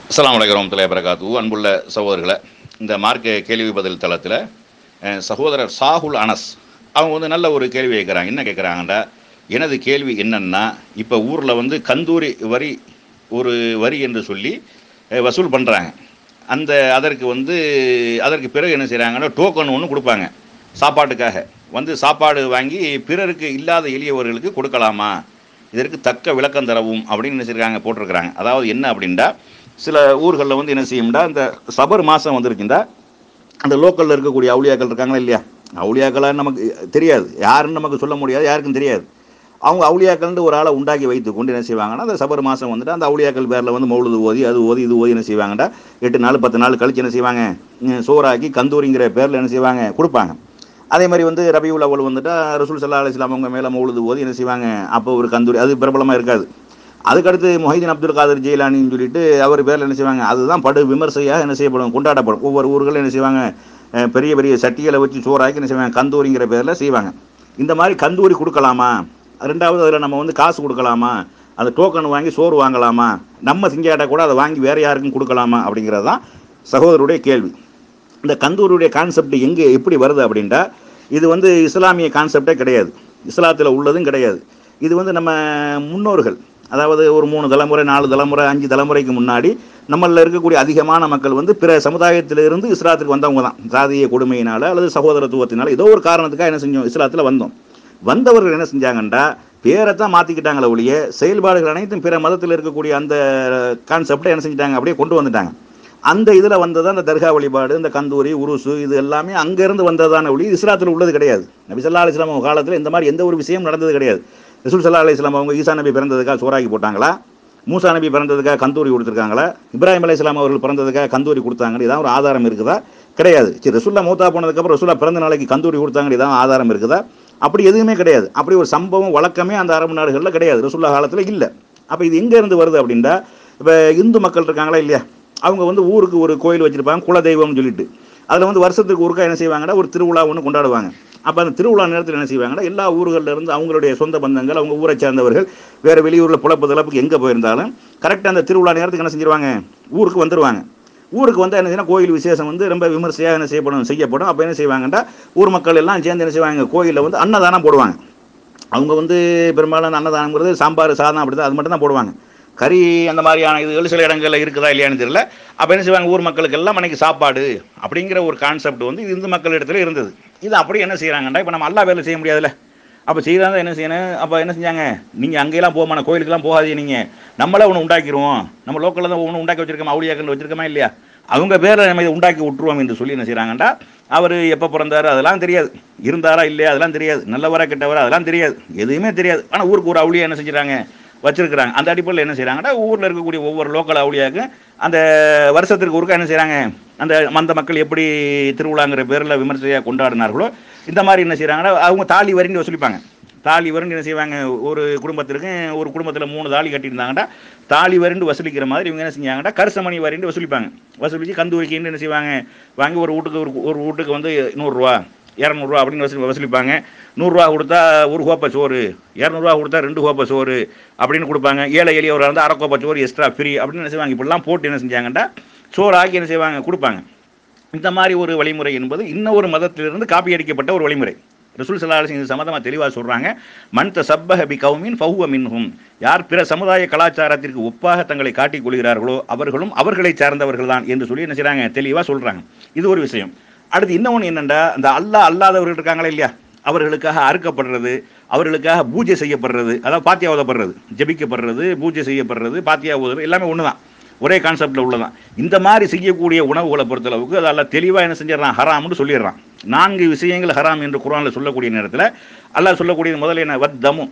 அஸ்ஸலாமு அலைக்கும் வரமத்துல்லாஹி வரகாத்து அன்புள்ள சகோதரர்களை இந்த மார்க்க கேள்வி பதில் தளத்தில் அஹ், சகோதரர் சாகுல் அனஸ் அவங்க வந்து நல்ல ஒரு கேள்வி கேட்குறாங்க என்ன கேட்குறாங்கடா எனது கேள்வி என்னன்னா இப்போ ஊரில் வந்து கந்தூரி வரி ஒரு வரி என்று சொல்லி அஹ், வசூல் பண்ணுறாங்க அந்த அதற்கு வந்து அதற்கு பிறகு என்ன செய்கிறாங்கன்னா டோக்கன் ஒன்று கொடுப்பாங்க சாப்பாட்டுக்காக வந்து சாப்பாடு வாங்கி பிறருக்கு இல்லாத எளியவர்களுக்கு கொடுக்கலாமா இதற்கு தக்க விளக்கம் தரவும் அப்படின்னு என்ன செய்றாங்க போட்டிருக்கிறாங்க அதாவது என்ன அப்படின்டா சில ஊர்களில் வந்து என்ன செய்யும்டா இந்த சபர் மாதம் வந்துருச்சுண்டா அந்த லோக்கலில் இருக்கக்கூடிய அவுளியாக்கள் இருக்காங்களா இல்லையா அவுளியாக்களான்னு நமக்கு தெரியாது யாருன்னு நமக்கு சொல்ல முடியாது யாருக்கும் தெரியாது அவங்க அவுளியாக்கள்னு ஒரு ஆளை உண்டாக்கி வைத்து கொண்டு என்ன செய்வாங்கன்னா அந்த சபர் மாதம் வந்துட்டு அந்த அவுளியாக்கள் பேரில் வந்து மௌலுது ஓதி அது ஓதி இது ஓதி என்ன செய்வாங்கடா எட்டு நாள் பத்து நாள் கழிச்சு என்ன செய்வாங்க ம், சோறாக்கி கந்தூரிங்கிற பேரில் என்ன செய்வாங்க கொடுப்பாங்க அதே மாதிரி வந்து ரபியுல் அவ்வள் வந்துட்டா ரசூல் சல்லா அலிஸ்லாம் அவங்க மேலே மௌலுது ஓதி என்ன செய்வாங்க அப்போ ஒரு கந்தூரி அது பிரபலமாக இருக்காது அதுக்கடுத்து மொஹிதீன் அப்துல் காதர் ஜெயிலானின்னு சொல்லிட்டு அவர் பேரில் என்ன செய்வாங்க அதுதான் படு விமர்சையாக என்ன செய்யப்படும் கொண்டாடப்படும் ஒவ்வொரு ஊர்களும் என்ன செய்வாங்க அஹ், பெரிய பெரிய சட்டிகளை வச்சு சோறாக்கி என்ன செய்வாங்க கந்தூரிங்கிற பேரில் செய்வாங்க இந்த மாதிரி கந்தூரி கொடுக்கலாமா ரெண்டாவது அதில் நம்ம வந்து காசு கொடுக்கலாமா அந்த டோக்கன் வாங்கி சோறு வாங்கலாமா நம்ம செஞ்சாட்டா கூட அதை வாங்கி வேறு யாருக்கும் கொடுக்கலாமா அப்படிங்கிறது தான் சகோதரருடைய கேள்வி இந்த கந்தூரியுடைய கான்செப்ட் எங்கே எப்படி வருது அப்படின்ட்டா இது வந்து இஸ்லாமிய கான்செப்டே கிடையாது இஸ்லாத்தில் உள்ளதும் கிடையாது இது வந்து நம்ம முன்னோர்கள் அதாவது ஒரு மூணு தலைமுறை நாலு தலைமுறை அஞ்சு தலைமுறைக்கு முன்னாடி நம்மளில் இருக்கக்கூடிய அதிகமான மக்கள் வந்து பிற சமுதாயத்திலிருந்து இஸ்லாத்துக்கு வந்தவங்க தான் சாதிய கொடுமையினால அல்லது சகோதரத்துவத்தினால ஏதோ ஒரு காரணத்துக்காக என்ன செஞ்சோம் இஸ்லாத்தில் வந்தோம் வந்தவர்கள் என்ன செஞ்சாங்கன்றா பேரை தான் மாற்றிக்கிட்டாங்களே ஒழிய செயல்பாடுகள் அனைத்தும் பிற மதத்தில் இருக்கக்கூடிய அந்த கான்செப்டை என்ன செஞ்சிட்டாங்க அப்படியே கொண்டு வந்துட்டாங்க அந்த இதில் வந்தது அந்த தர்கா வழிபாடு இந்த கந்தூரி உருசு இது எல்லாமே அங்கேருந்து வந்ததான ஒளி இஸ்லாத்தில் உள்ளது கிடையாது நபி சல்லா அலிஸ்லாம் அவங்க காலத்தில் இந்த மாதிரி எந்த ஒரு விஷயம் நடந்தது கிடையாது ரசூல் சல்லா அலிஸ்லாம் அவங்க ஈசா நபி பிறந்ததுக்காக சோறாக்கி போட்டாங்களா மூசா நபி பிறந்ததுக்காக கந்தூரி கொடுத்துருக்காங்களா இப்ராஹிம் அலைஹிஸ்ஸலாம் அவர்கள் பிறந்ததுக்காக கந்தூரி கொடுத்தாங்க இதான் ஒரு ஆதாரம் இருக்குதா கிடையாது சரி ரசூல்லா மூத்தா போனதுக்கப்புறம் ரசூல்லா பிறந்த நாளைக்கு கந்தூரி கொடுத்தாங்க இதான் ஆதாரம் இருக்குதா அப்படி எதுவுமே கிடையாது அப்படி ஒரு சம்பவம் வழக்கமே அந்த அரபு நாடுகளில் கிடையாது ரசூல்லா காலத்தில் இல்லை அப்போ இது எங்கே இருந்து வருது அப்படின்னா இப்போ இந்து மக்கள் இருக்காங்களா இல்லையா அவங்க வந்து ஊருக்கு ஒரு கோயில் வச்சுருப்பாங்க குலதெய்வம்னு சொல்லிட்டு அதில் வந்து வருஷத்துக்கு ஒருக்கா என்ன செய்வாங்கன்னா ஒரு திருவிழா ஒன்று கொண்டாடுவாங்க அப்போ அந்த திருவிழா நேரத்தில் என்ன செய்வாங்கன்னா எல்லா ஊர்களில் இருந்து அவங்களுடைய சொந்த பந்தங்கள் அவங்க ஊரை சார்ந்தவர்கள் வேறு வெளியூரில் புலப்பு தளப்புக்கு எங்கே போயிருந்தாலும் கரெக்டாக அந்த திருவிழா நேரத்துக்கு என்ன செஞ்சிருவாங்க ஊருக்கு வந்துடுவாங்க ஊருக்கு வந்தால் என்ன செய்யணும் கோயில் விசேஷம் வந்து ரொம்ப விமர்சையாக என்ன செய்யப்படும் செய்யப்படும் அப்போ என்ன செய்வாங்கன்னா ஊர் மக்கள் எல்லாம் சேர்ந்து என்ன செய்வாங்க கோயிலில் வந்து அன்னதானம் போடுவாங்க அவங்க வந்து பெரும்பாலும் அந்த அன்னதானங்கிறது சாம்பார் சாதம் அப்படி தான் அது மட்டும் தான் போடுவாங்க கறி அந்த மாதிரியான இதுகள் சில இடங்களில் இருக்குதா இல்லையான்னு தெரியல அப்போ என்ன செய்வாங்க ஊர் மக்களுக்கு எல்லாம் அன்னைக்கு சாப்பாடு அப்படிங்கிற ஒரு கான்செப்ட் வந்து இந்து மக்கள் இடத்துல இருந்தது இது அப்படி என்ன செய்கிறாங்கண்டா இப்போ நம்ம அல்லா பேரில் செய்ய முடியாதுல்ல அப்போ செய்தால் என்ன செய்யணும் அப்போ என்ன செஞ்சாங்க நீங்கள் அங்கேயெல்லாம் போகமான கோயிலுக்கெல்லாம் போகாதீங்க நீங்கள் நம்மளே ஒன்று உண்டாக்கிடுவோம் நம்ம லோக்கலில் தான் ஒன்று உண்டாக்கி வச்சிருக்கோமா அவுளியாக்கள் வச்சிருக்கோமா இல்லையா அவங்க பேரை நம்ம இதை உண்டாக்கி விட்டுருவோம் என்று சொல்லி என்ன செய்கிறாங்கண்டா அவர் எப்போ பிறந்தாரு அதெல்லாம் தெரியாது இருந்தாரா இல்லையா அதெல்லாம் தெரியாது நல்லவரா கெட்டவரா அதெல்லாம் தெரியாது எதுவுமே தெரியாது ஆனால் ஊருக்கு ஒரு அவுளியா என்ன செஞ்சுறாங்க வச்சிருக்கிறாங்க அந்த அடிப்படையில் என்ன செய்கிறாங்கன்னா ஊரில் இருக்கக்கூடிய ஒவ்வொரு லோக்கல் அவுளியாக்கு அந்த வருஷத்திற்கு ஒருக்கா என்ன செய்கிறாங்க அந்த மந்த மக்கள் எப்படி திருவிழாங்கிற பேரில் விமர்சையாக கொண்டாடினார்களோ இந்த மாதிரி என்ன செய்கிறாங்கன்னா அவங்க தாலி வரின்னு வசூலிப்பாங்க தாலி வரின்னு என்ன செய்வாங்க ஒரு குடும்பத்திற்கு ஒரு குடும்பத்தில் மூணு தாலி கட்டியிருந்தாங்கன்னா தாலி வரிண்டு வசூலிக்கிற மாதிரி இவங்க என்ன செஞ்சாங்கன்னா கரிசமணி வரிண்டு வசூலிப்பாங்க வசூலிச்சு கந்தூரிக்கின்னு என்ன செய்வாங்க வாங்கி ஒரு வீட்டுக்கு ஒரு ஒரு வீட்டுக்கு வந்து நூறுரூவா இரநூறுவா அப்படின்னு வசூலி வசூலிப்பாங்க நூறுரூவா கொடுத்தா ஒரு கோப்பை சோறு இரநூறுவா கொடுத்தா ரெண்டு கோப்பை சோறு அப்படின்னு கொடுப்பாங்க ஏழை எளியவராக இருந்தால் அரை கோப்பை சோறு எக்ஸ்ட்ரா ஃப்ரீ அப்படின்னு என்ன செய்வாங்க இப்படிலாம் போட்டு என்ன செஞ்சாங்கன்னா சோறு ஆக்கி என்ன செய்வாங்க கொடுப்பாங்க இந்த மாதிரி ஒரு வழிமுறை என்பது இன்னொரு மதத்திலிருந்து காப்பி அடிக்கப்பட்ட ஒரு வழிமுறை ரசூல் சல்லா அலிஸ்லாம் இது சம்மந்தமாக தெளிவாக சொல்கிறாங்க மன் தசப்பஹ பி கௌமின் ஃபஹுவ மின்ஹும் யார் பிற சமுதாய கலாச்சாரத்திற்கு ஒப்பாக தங்களை காட்டிக் கொள்கிறார்களோ அவர்களும் அவர்களை சார்ந்தவர்கள் தான் என்று சொல்லி என்ன செய்கிறாங்க தெளிவாக சொல்கிறாங்க இது ஒரு விஷயம் அடுத்து இன்னொன்று என்னென்னா அந்த அல்லாஹ் அல்லாதவர்கள் இருக்காங்களா இல்லையா அவர்களுக்காக அறுக்கப்படுறது அவர்களுக்காக பூஜை செய்யப்படுறது அதாவது பாத்தியா ஓதப்படுறது ஜெபிக்கப்படுறது பூஜை செய்யப்படுறது பாத்தியா ஓதுறது எல்லாமே ஒன்று தான் ஒரே கான்செப்டில் உள்ளதான் இந்த மாதிரி செய்யக்கூடிய உணவுகளை பொறுத்தளவுக்கு அது அல்லாஹ் தெளிவாக என்ன செஞ்சிடறான் ஹராம்னு சொல்லிடுறான் நான்கு விஷயங்கள் ஹராம் என்று குரானில் சொல்லக்கூடிய நேரத்தில் அல்லாஹ் சொல்லக்கூடியது முதல்ல என்ன வத்தமும்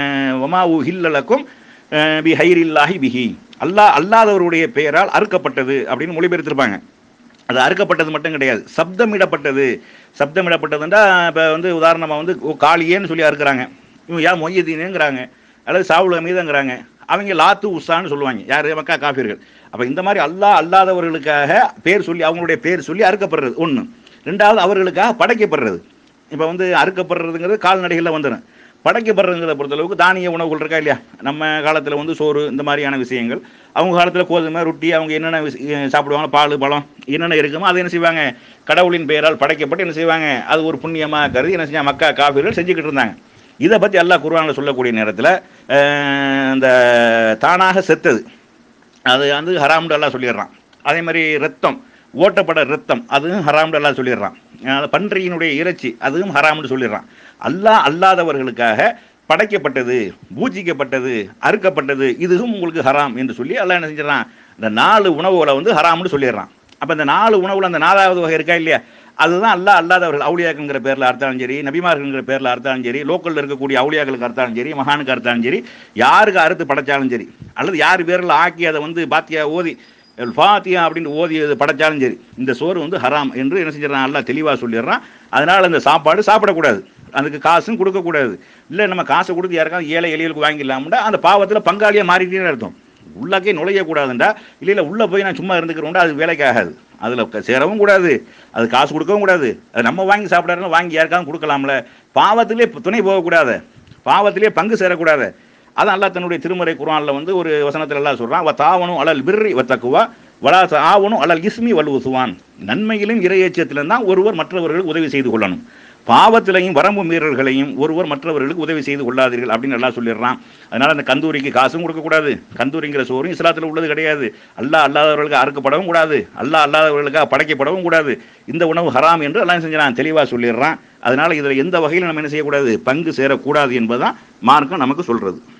வமா உ ஹில்லலக்கும் பி ஹைரில்லாஹி பிஹி அல்லாஹ் அல்லாதவருடைய பெயரால் அறுக்கப்பட்டது அப்படின்னு மொழிபெயர்த்திருப்பாங்க அது அறுக்கப்பட்டது மட்டும் கிடையாது சப்தமிடப்பட்டது சப்தமிடப்பட்டதுன்றா இப்போ வந்து உதாரணமாக வந்து ஓ, காளியேன்னு சொல்லி அறுக்குறாங்க இவங்க யார் மொய்யதீனுங்கிறாங்க அல்லது சாவுல் மீதங்கிறாங்க அவங்க லாத்து உஷான்னு சொல்லுவாங்க யார் மக்கா காஃபிர்கள் அப்போ இந்த மாதிரி அல்லாஹ் அல்லாதவர்களுக்காக பேர் சொல்லி அவங்களுடைய பேர் சொல்லி அறுக்கப்படுறது ஒன்று ரெண்டாவது அவர்களுக்காக படைக்கப்படுறது இப்போ வந்து அறுக்கப்படுறதுங்கிறது கால்நடைகளில் வந்துடும் படைக்கப்படுறதுங்கிறத பொறுத்தளவுக்கு தானிய உணவுகள் இருக்கா இல்லையா நம்ம காலத்தில் வந்து சோறு இந்த மாதிரியான விஷயங்கள் அவங்க காலத்தில் கோதுமை ரொட்டி அவங்க என்னென்ன விஷ- அஹ் சாப்பிடுவாங்க பால் பழம் என்னென்ன இருக்குமோ அதை என்ன செய்வாங்க கடவுளின் பெயரால் படைக்கப்பட்டு என்ன செய்வாங்க அது ஒரு புண்ணியமாக கருதி என்ன செஞ்சாங்க மக்கா காஃபிர்கள் செஞ்சுக்கிட்டு இருந்தாங்க இதை பற்றி அல்லாஹ் குர்ஆனில் சொல்லக்கூடிய நேரத்தில் இந்த தானாக செத்தது அது வந்து ஹராம்னு எல்லாம் சொல்லிடுறான் அதே மாதிரி ரத்தம் ஓட்டப்பட ரத்தம் அதுவும் ஹராம்னு எல்லாம் சொல்லிடுறான் அஹ் பன்றியினுடைய இறைச்சி அதுவும் ஹராம்னு சொல்லிடுறான் அல்லாஹ் அல்லாதவர்களுக்காக படைக்கப்பட்டது பூஜிக்கப்பட்டது அறுக்கப்பட்டது இதுவும் உங்களுக்கு ஹராம் என்று சொல்லி அல்லாஹ் என்ன செஞ்சிடறான் இந்த நாலு உணவுகளை வந்து ஹராம்னு சொல்லிடுறான் அப்போ இந்த நாலு உணவுல அந்த நாலாவது வகை இருக்கா இல்லையா அதுதான் அல்லாஹ் அல்லாதவர்கள் அவுளியாக்குங்கிற பேரில் அர்த்தாலும் சரி நபிமார்கள்ங்கிற பேரில் அர்த்தாலும் சரி லோக்கலில் இருக்கக்கூடிய அவுளியாக்களுக்கு அர்த்தாலும் சரி மகானுக்கு அர்த்தாலும் சரி யாருக்கு அறுத்து படைச்சாலும் சரி அல்லது யார் பேரில் ஆக்கி அதை வந்து பாத்தியா ஓதி ஃபாத்தியா அப்படின்னு ஓதி அது படைச்சாலும் சரி இந்த சோறு வந்து ஹராம் என்று என்ன செஞ்சிடறான் அல்லாஹ் தெளிவாக சொல்லிடுறான் அதனால் அந்த சாப்பாடு சாப்பிடக்கூடாது அதுக்கு காசும் கொடுக்கக்கூடாது இல்லை நம்ம காசை கொடுத்து யாருக்காவது ஏழை எளியலுக்கு வாங்கிடலாம்டா அந்த பாவத்தில் பங்காளியாக மாறிட்டே அர்த்தம் உள்ளாக்கே நுழையக்கூடாதுண்டா இல்லை இல்லை உள்ளே போய் நான் சும்மா இருந்துக்கிறோம்டா அது வேலைக்கு ஆகாது அதில் சேரவும் கூடாது அது காசு கொடுக்கவும் கூடாது அது நம்ம வாங்கி சாப்பிடாருன்னு வாங்கி யாருக்காவது கொடுக்கலாம்ல பாவத்திலே துணை போகக்கூடாது பாவத்திலே பங்கு சேரக்கூடாது அதான் அல்லாஹ் தன்னுடைய திருமறை குர்ஆன்ல வந்து ஒரு வசனத்துல எல்லாம் சொல்றான் வ தாவனும் அலல் பிர்ரி வ தக்குவா வலா ஆவனும் அலல் இஸ்மி வல் உசுவான் நன்மையிலும் இறையச்சத்திலும் தான் ஒருவர் மற்றவர்களுக்கு உதவி செய்து கொள்ளணும் பாவத்திலையும் வரம்பு மீறல்களையும் ஒருவர் மற்றவர்களுக்கு உதவி செய்து கொள்ளாதீர்கள் அப்படின்னு எல்லாம் சொல்லிடுறான் அதனால அந்த கந்தூரிக்கு காசும் கொடுக்கக்கூடாது கந்தூரிங்கிற சோறும் இஸ்லாத்தில் உள்ளது கிடையாது அல்லாஹ் அல்லாதவர்களுக்கு அறுக்கப்படவும் கூடாது அல்லாஹ் அல்லாதவர்களுக்காக படைக்கப்படவும் கூடாது இந்த உணவு ஹராம் என்று எல்லாம் செஞ்சான் தெளிவாக சொல்லிடுறான் அதனால இதில் எந்த வகையில் நம்ம என்ன செய்யக்கூடாது பங்கு சேரக்கூடாது என்பதுதான் மார்க்கம் நமக்கு சொல்றது